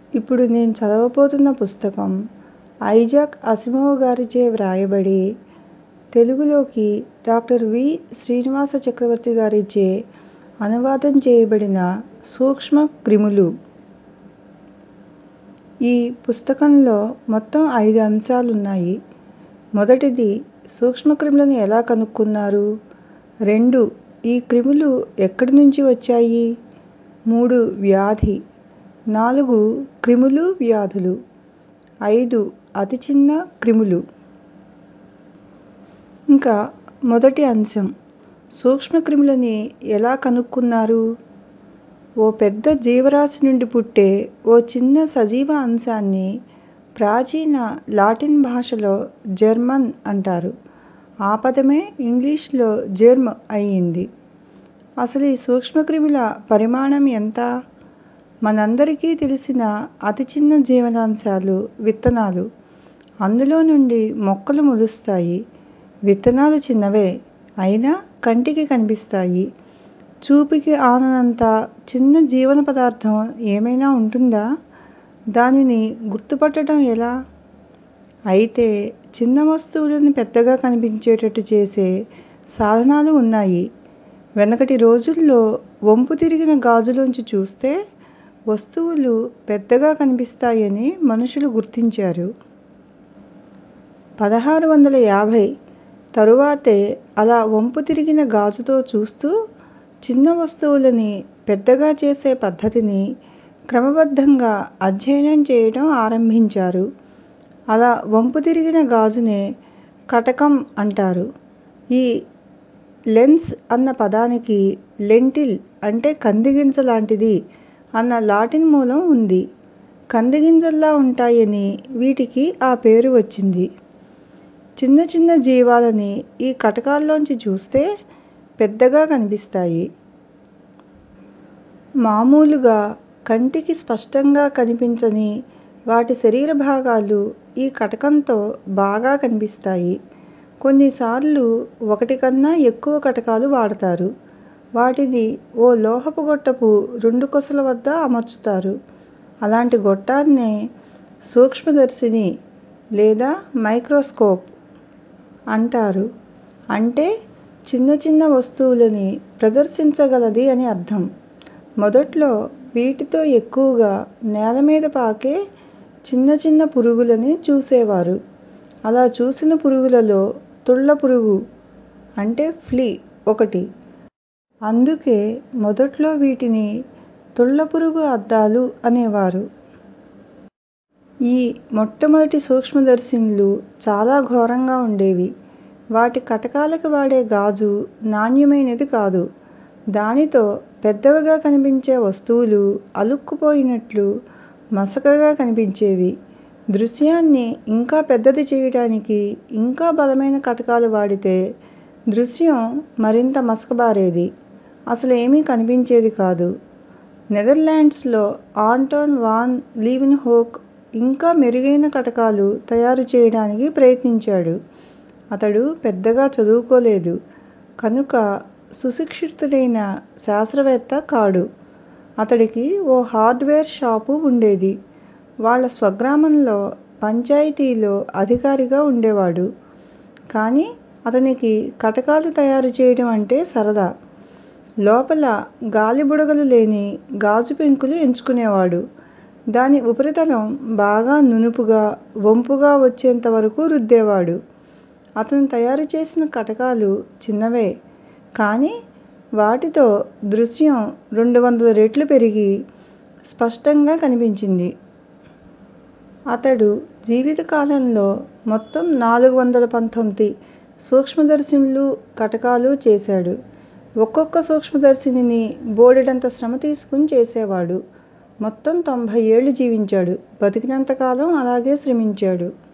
ఇప్పుడు నేను చదవబోతున్న పుస్తకం ఐజాక్ అసిమోవ్ గారిచే వ్రాయబడి తెలుగులోకి డాక్టర్ వి శ్రీనివాస చక్రవర్తి గారిచే అనువాదం చేయబడిన సూక్ష్మ క్రిములు ఈ పుస్తకంలో మొత్తం ఐదు అంశాలున్నాయి మొదటిది సూక్ష్మక్రిములను ఎలా కనుక్కున్నారు రెండు ఈ క్రిములు ఎక్కడి నుంచి వచ్చాయి మూడు వ్యాధి నాలుగు క్రిములు వ్యాధులు ఐదు అతి చిన్న క్రిములు ఇంకా మొదటి అంశం సూక్ష్మక్రిములని ఎలా కనుక్కున్నారు ఓ పెద్ద జీవరాశి నుండి పుట్టే ఓ చిన్న సజీవ అంశాన్ని ప్రాచీన లాటిన్ భాషలో జెర్మన్ అంటారు ఆ పదమే ఇంగ్లీషులో జెర్మ్ అయింది అసలు ఈ సూక్ష్మక్రిముల పరిమాణం ఎంత మనందరికీ తెలిసిన అతి చిన్న జీవనాంశాలు విత్తనాలు అందులో నుండి మొక్కలు మొలుస్తాయి విత్తనాలు చిన్నవే అయినా కంటికి కనిపిస్తాయి చూపుకి ఆననంత చిన్న జీవన పదార్థం ఏమైనా ఉంటుందా దానిని గుర్తుపట్టడం ఎలా అయితే చిన్న వస్తువులను పెద్దగా కనిపించేటట్టు చేసే సాధనాలు ఉన్నాయి వెనకటి రోజుల్లో వంపు తిరిగిన గాజులోంచి చూస్తే వస్తువులు పెద్దగా కనిపిస్తాయని మనుషులు గుర్తించారు పదహారు వందల యాభై తరువాతే అలా వంపు తిరిగిన గాజుతో చూస్తూ చిన్న వస్తువులని పెద్దగా చేసే పద్ధతిని క్రమబద్ధంగా అధ్యయనం చేయడం ఆరంభించారు అలా వంపు తిరిగిన గాజునే కటకం అంటారు ఈ లెన్స్ అన్న పదానికి లెంటిల్ అంటే కందిగింజ లాంటిది అన్న లాటిన్ మూలం ఉంది కందిగింజల్లా ఉంటాయని వీటికి ఆ పేరు వచ్చింది చిన్న చిన్న జీవాలని ఈ కటకాల్లోంచి చూస్తే పెద్దగా కనిపిస్తాయి మామూలుగా కంటికి స్పష్టంగా కనిపించని వాటి శరీర భాగాలు ఈ కటకంతో బాగా కనిపిస్తాయి కొన్నిసార్లు ఒకటి కన్నా ఎక్కువ కటకాలు వాడతారు వాటిని ఓ లోహపు గొట్టపు రెండు కొసల వద్ద అమర్చుతారు అలాంటి గొట్టాన్నే సూక్ష్మదర్శిని లేదా మైక్రోస్కోప్ అంటారు అంటే చిన్న చిన్న వస్తువులని ప్రదర్శించగలది అని అర్థం మొదట్లో వీటితో ఎక్కువగా నేల మీద పాకే చిన్న చిన్న పురుగులని చూసేవారు అలా చూసిన పురుగులలో తుళ్ళ పురుగు అంటే ఫ్లీ ఒకటి అందుకే మొదట్లో వీటిని తుళ్ళపురుగు అద్దాలు అనేవారు ఈ మొట్టమొదటి సూక్ష్మదర్శినులు చాలా ఘోరంగా ఉండేవి వాటి కటకాలకి వాడే గాజు నాణ్యమైనది కాదు దానితో పెద్దవిగా కనిపించే వస్తువులు అలుక్కుపోయినట్లు మసకగా కనిపించేవి దృశ్యాన్ని ఇంకా పెద్దది చేయడానికి ఇంకా బలమైన కటకాలు వాడితే దృశ్యం మరింత మసకబారేది అసలు ఏమీ కనిపించేది కాదు నెదర్లాండ్స్ లో ఆంటోన్ వాన్ లీవెన్హోక్ ఇంకా మెరుగైన కటకాలు తయారు చేయడానికి ప్రయత్నించాడు అతడు పెద్దగా చదువుకోలేదు కనుక సుశిక్షితుడైన శాస్త్రవేత్త కాడు అతడికి ఓ హార్డ్వేర్ షాపు ఉండేది వాళ్ళ స్వగ్రామంలో పంచాయితీలో అధికారిగా ఉండేవాడు కానీ అతనికి కటకాలు తయారు చేయడం అంటే సరదా లోపల గాలి బుడగలు లేని గాజు పెంకులు ఎంచుకునేవాడు దాని ఉపరితలం బాగా నునుపుగా వంపుగా వచ్చేంత వరకు రుద్దేవాడు అతను తయారు చేసిన కటకాలు చిన్నవే కానీ వాటితో దృశ్యం రెండు వందల రెట్లు పెరిగి స్పష్టంగా కనిపించింది అతడు జీవితకాలంలో మొత్తం నాలుగు వందల పంతొమ్మిది సూక్ష్మదర్శినులు కటకాలు చేశాడు ఒక్కొక్క సూక్ష్మదర్శినిని బోలెడంత శ్రమ తీసుకుని చేసేవాడు మొత్తం తొంభై ఏళ్ళు జీవించాడు బతికినంత కాలం అలాగే శ్రమించాడు